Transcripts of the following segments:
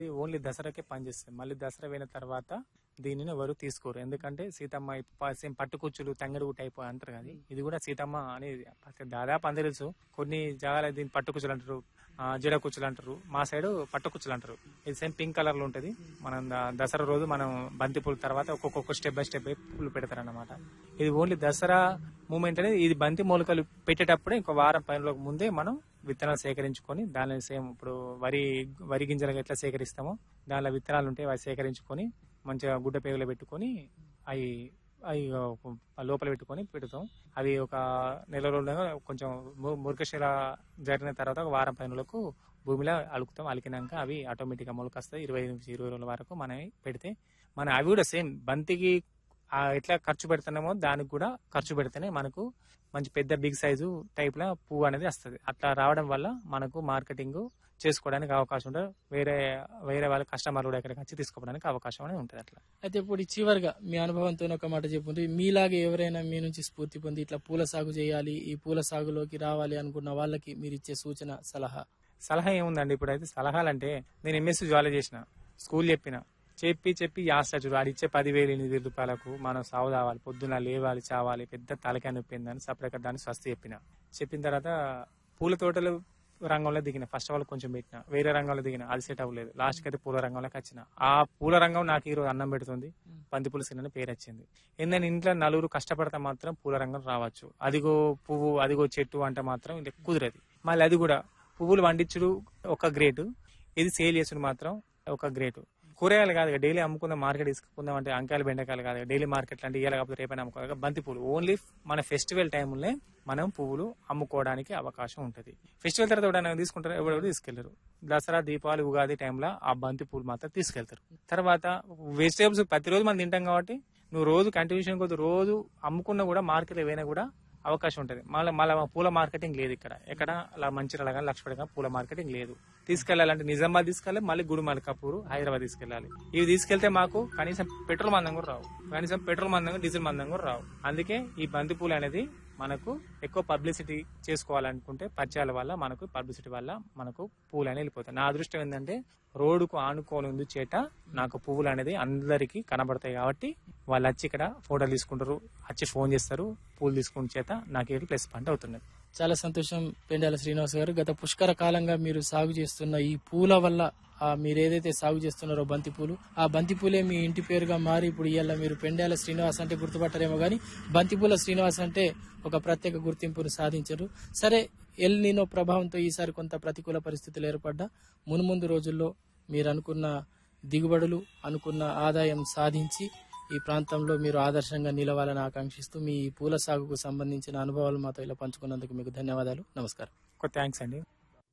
ఇది ఓన్లీ దసరాకే పనిచేస్తుంది మళ్ళీ దసరా పోయిన తర్వాత దీనిని ఎవరు తీసుకోరు ఎందుకంటే సీతమ్మ ఇప్ప- సేమ్ పట్టుకుచ్చులు తంగడు టైప్ అంటారు కదా ఇది కూడా సీతమ్మ అనేది దాదాపు అందరూ తెలుసు కొన్ని జాగాల దీన్ని పట్టుకుచ్చులు అంటారు ఆ, జడ కుచ్చులు అంటారు మా సైడ్ పట్టుకుచ్చులు అంటారు ఇది సేమ్ పింక్ కలర్ లో ఉంటది మనం ద- దసరా రోజు మనం బంతి పూల తర్వాత ఒక్కొక్క స్టెప్ బై స్టెప్ పూలు పెడతారు అన్నమాట ఇది ఓన్లీ దసరా మూమెంట్ అనేది ఇది బంతి మూలికలు పెట్టేటప్పుడే ఇంకో వారం పైన ముందే మనం విత్తనాలు సేకరించుకొని దానిని సేమ్ ఇప్పుడు వరి వరి గింజలు ఎట్లా సేకరిస్తామో దానిలో విత్తనాలు ఉంటాయి అవి సేకరించుకొని మంచిగా గుడ్డ పేగులో పెట్టుకొని అవి అవి లోపల పెట్టుకొని పెడతాం అవి ఒక నెల రోజులుగా కొంచెం ము- మురకశిల జరిగిన తర్వాత ఒక వారం పైనలకు భూమిలో అలుకుతాం అలికినాక అవి ఆటోమేటిక్గా మొలకొస్తాయి ఇరవై నుంచి ఇరవై రోజుల వరకు మనం పెడితే మన అవి కూడా సేమ్ బంతికి ఆ ఎట్లా ఖర్చు పెడుతున్నామో దానికి కూడా ఖర్చు పెడితేనే మనకు మంచి పెద్ద బిగ్ సైజు టైప్ లో పువ్వు అనేది వస్తుంది అట్లా రావడం వల్ల మనకు మార్కెటింగ్ చేసుకోవడానికి అవకాశం ఉంటుంది వేరే వేరే వాళ్ళ కస్టమర్ కూడా ఎక్కడికి వచ్చి తీసుకోవడానికి అవకాశం అనేది ఉంటుంది అట్లా అయితే ఇప్పుడు ఈ చివరిగా మీ అనుభవంతో ఒక మాట చెప్పండి మీలాగే ఎవరైనా మీ నుంచి స్ఫూర్తి పొంది ఇట్లా పూల సాగు చేయాలి ఈ పూల సాగులోకి రావాలి అనుకున్న వాళ్ళకి మీరు ఇచ్చే సూచన సలహా సలహా ఏముందండి ఇప్పుడు అయితే సలహాలు అంటే నేను ఎంఎస్సీ జువాలజీ చేసిన స్కూల్ చెప్పిన చెప్పి చెప్పి యాస్తా చూడు ఆడు ఇచ్చే పదివేలు ఎనిమిది వేల రూపాయలకు మనం సాగు తావాలి పొద్దున లేవాలి చావాలి పెద్ద తలకాయ నొప్పిందని సపరేట్గా దాన్ని స్వస్తి చెప్పిన చెప్పిన తర్వాత పూల తోటలు రంగంలో దిగిన ఫస్ట్ ఆఫ్ ఆల్ కొంచెం పెట్టిన వేరే రంగంలో దిగిన అది సెట్ అవ్వలేదు లాస్ట్కి అయితే పూల రంగంలోకి వచ్చిన ఆ పూల రంగం నాకు ఈ రోజు అన్నం పెడుతుంది బంతిపూల సీన్ అని పేరు వచ్చింది ఏంటంటే ఇంట్లో నలుగురు కష్టపడితే మాత్రం పూల రంగం రావచ్చు అదిగో పువ్వు అదిగో చెట్టు అంటే మాత్రం ఇది కుదరదు మళ్ళీ అది కూడా పువ్వులు పండించుడు ఒక గ్రేటు ఇది సేల్ చేసుడు మాత్రం ఒక గ్రేటు కూరగాయలు కాదు డైలీ అమ్ముకుందాం మార్కెట్ తీసుకుందాం అంటే అంకాయలు బెండకాయలు కాదు డైలీ మార్కెట్ అంటే ఇయ్యాలి కాకపోతే రేపైనా అమ్ముకోవాలి బంతి పూలు ఓన్లీ మన ఫెస్టివల్ టైంలో మనం పువ్వులు అమ్ముకోవడానికి అవకాశం ఉంటుంది ఫెస్టివల్ తర్వాత ఎవరైనా తీసుకుంటారు ఎవరెవరు తీసుకెళ్లరు దసరా దీపావళి ఉగాది టైంలో ఆ బంతి పూలు మాత్రం తీసుకెళ్తారు తర్వాత వెజిటేబుల్స్ ప్రతిరోజు మనం తింటాం కాబట్టి నువ్వు రోజు కంటిన్యూషన్ కొద్ది రోజు అమ్ముకున్నా కూడా మార్కెట్ ఏవైనా కూడా అవకాశం ఉంటుంది మళ్ళీ మళ్ళీ పూల మార్కెటింగ్ లేదు ఇక్కడ ఎక్కడ అలా మంచిర్యాల కానీ లక్ష్మణ కానీ పూల మార్కెటింగ్ లేదు తీసుకెళ్లాలంటే నిజామాబాద్ తీసుకెళ్ళాలి మళ్ళీ గుడి మల్కాపూర్ హైదరాబాద్ తీసుకెళ్ళాలి ఇవి తీసుకెళ్తే మాకు కనీసం పెట్రోల్ మందం కూడా రావు కనీసం పెట్రోల్ మందం డీజిల్ మందం కూడా రావు అందుకే ఈ బంతి పూలు అనేది మనకు ఎక్కువ పబ్లిసిటీ చేసుకోవాలనుకుంటే పరిచయాల వల్ల మనకు పబ్లిసిటీ వల్ల మనకు పువ్వులు అనేవి వెళ్ళిపోతాయి నా అదృష్టం ఏంటంటే రోడ్డుకు ఆనుకోని ఉంది చేట నాకు పువ్వులు అనేది అందరికీ కనబడతాయి కాబట్టి వాళ్ళు వచ్చి ఇక్కడ ఫోటోలు తీసుకుంటారు వచ్చి ఫోన్ చేస్తారు పూలు తీసుకున్న చేత నాకు ఇది ప్లస్ పాయింట్ అవుతున్నది చాలా సంతోషం పెండాల శ్రీనివాస్ గారు గత పుష్కర కాలంగా మీరు సాగు చేస్తున్న ఈ పూల వల్ల ఆ మీరు ఏదైతే సాగు చేస్తున్నారో బంతి పూలు ఆ బంతి పూలే మీ ఇంటి పేరుగా మారి ఇప్పుడు ఇవాళ మీరు పెండాల శ్రీనివాస్ అంటే గుర్తుపట్టరేమో కానీ బంతిపూల శ్రీనివాస్ అంటే ఒక ప్రత్యేక గుర్తింపును సాధించారు సరే ఎల్ నీనో ప్రభావంతో ఈసారి కొంత ప్రతికూల పరిస్థితులు ఏర్పడ్డా మున్ముందు రోజుల్లో మీరు అనుకున్న దిగుబడులు అనుకున్న ఆదాయం సాధించి ఈ ప్రాంతంలో మీరు ఆదర్శంగా నిలవాలని ఆకాంక్షిస్తూ మీ పూల సాగుకు సంబంధించిన అనుభవాలు మాతో ఇలా పంచుకున్నందుకు మీకు ధన్యవాదాలు నమస్కారం ఒక థ్యాంక్స్ అండి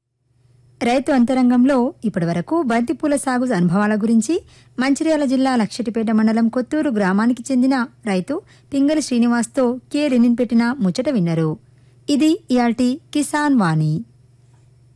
రైతు అంతరంగంలో ఇప్పటివరకు బంతిపూల సాగు అనుభవాల గురించి మంచిర్యాల జిల్లా లక్షటిపేట మండలం కొత్తూరు గ్రామానికి చెందిన రైతు పింగళి శ్రీనివాస్తో కె లెనిన్ పెట్టిన ముచ్చట విన్నారు ఇది ఇయాల్టి కిసాన్ వాణి